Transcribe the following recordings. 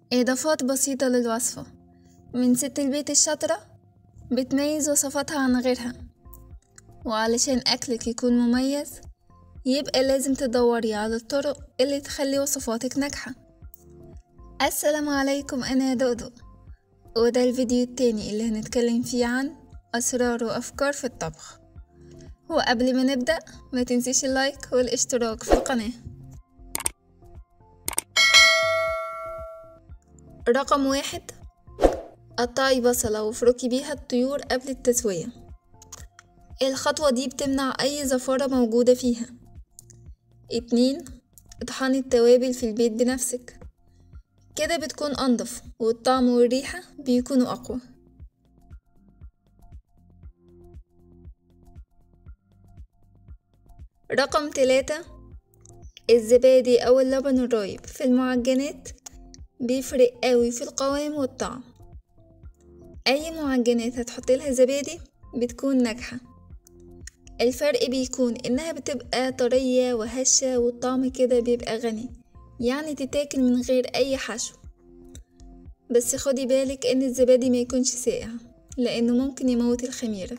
إضافات بسيطة للوصفة من ست البيت الشاطرة بتميز وصفاتها عن غيرها وعلشان أكلك يكون مميز يبقى لازم تدوري على الطرق اللي تخلي وصفاتك ناجحة السلام عليكم أنا دودو وده الفيديو التاني اللي هنتكلم فيه عن أسرار وأفكار في الطبخ وقبل ما نبدأ ما تنسيش اللايك والاشتراك في القناة رقم واحد قطعي بصلة وافركي بيها الطيور قبل التسوية الخطوة دي بتمنع أي زفارة موجودة فيها اتنين اطحني التوابل في البيت بنفسك كده بتكون أنضف والطعم والريحة بيكونوا أقوى رقم تلاتة الزبادي أو اللبن الرايب في المعجنات بيفرق قوي في القوام والطعم أي معجنات هتحطيلها زبادي بتكون ناجحة الفرق بيكون إنها بتبقى طرية وهشة والطعم كده بيبقى غني يعني تتاكل من غير أي حشو بس خدي بالك إن الزبادي ما يكونش ساقع لأنه ممكن يموت الخميرة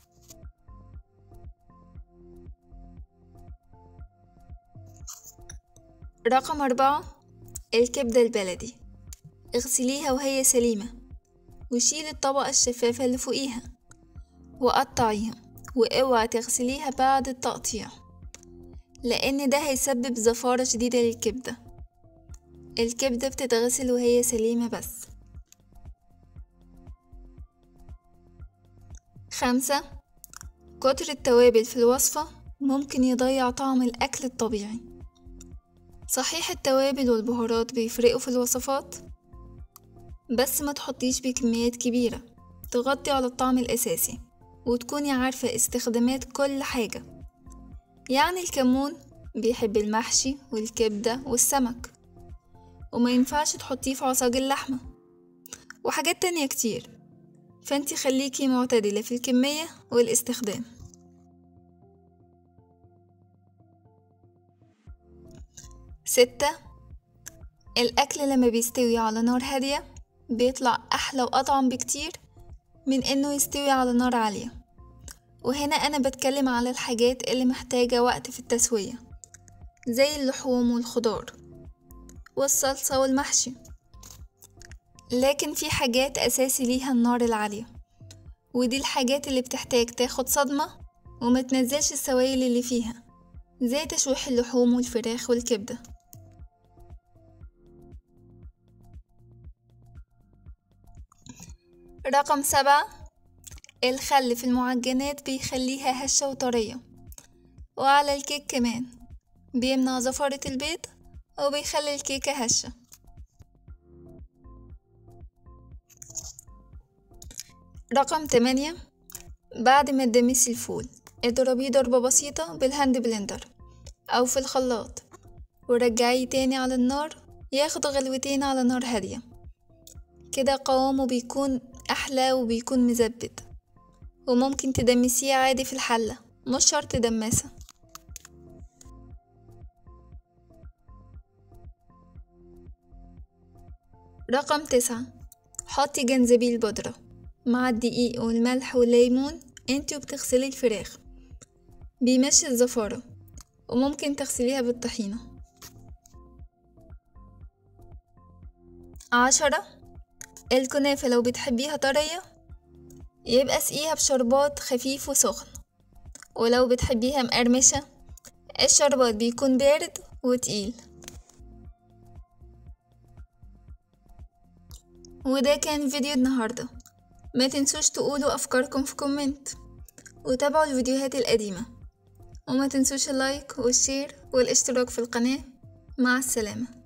رقم أربعة الكبدة البلدي اغسليها وهي سليمة وشيلي الطبقة الشفافة اللي فوقيها وقطعيها واوعي تغسليها بعد التقطيع لأن ده هيسبب زفارة شديدة للكبدة الكبدة بتتغسل وهي سليمة بس خمسة كتر التوابل في الوصفة ممكن يضيع طعم الأكل الطبيعي صحيح التوابل والبهارات بيفرقوا في الوصفات بس ما تحطيش بكميات كبيرة تغطي على الطعم الأساسي وتكوني عارفة استخدامات كل حاجة يعني الكمون بيحب المحشي والكبدة والسمك وما ينفعش تحطيه في عصاج اللحمة وحاجات تانية كتير فانتي خليكي معتدلة في الكمية والاستخدام ستة الأكل لما بيستوي على نار هادية بيطلع أحلى وأطعم بكتير من إنه يستوي على نار عالية وهنا أنا بتكلم على الحاجات اللي محتاجة وقت في التسوية زي اللحوم والخضار والصلصة والمحشي لكن في حاجات أساسي ليها النار العالية ودي الحاجات اللي بتحتاج تاخد صدمة وما تنزلش السوائل اللي فيها زي تشويح اللحوم والفراخ والكبدة رقم سبعة الخل في المعجنات بيخليها هشة وطرية وعلى الكيك كمان بيمنع زفارة البيض وبيخلي الكيكة هشة رقم تمانية بعد ما تدمسي الفول اضربيه ضربة بسيطة بالهاند بلندر أو في الخلاط ورجعيه تاني على النار ياخد غلوتين على نار هادية كده قوامه بيكون أحلى وبيكون مزبد وممكن تدمسيه عادي في الحلة مش شرط دماسة رقم تسعة حطي جنزبيل بودرة مع الدقيق والملح والليمون انتي وبتغسلي الفراخ بيمشي الزفارة وممكن تغسليها بالطحينة عشرة الكنافة لو بتحبيها طرية يبقى اسقيها بشربات خفيف وسخن ولو بتحبيها مقرمشة الشربات بيكون بارد وتقيل وده كان فيديو النهاردة ما تنسوش تقولوا أفكاركم في كومنت وتابعوا الفيديوهات القديمة وما تنسوش اللايك والشير والاشتراك في القناة مع السلامة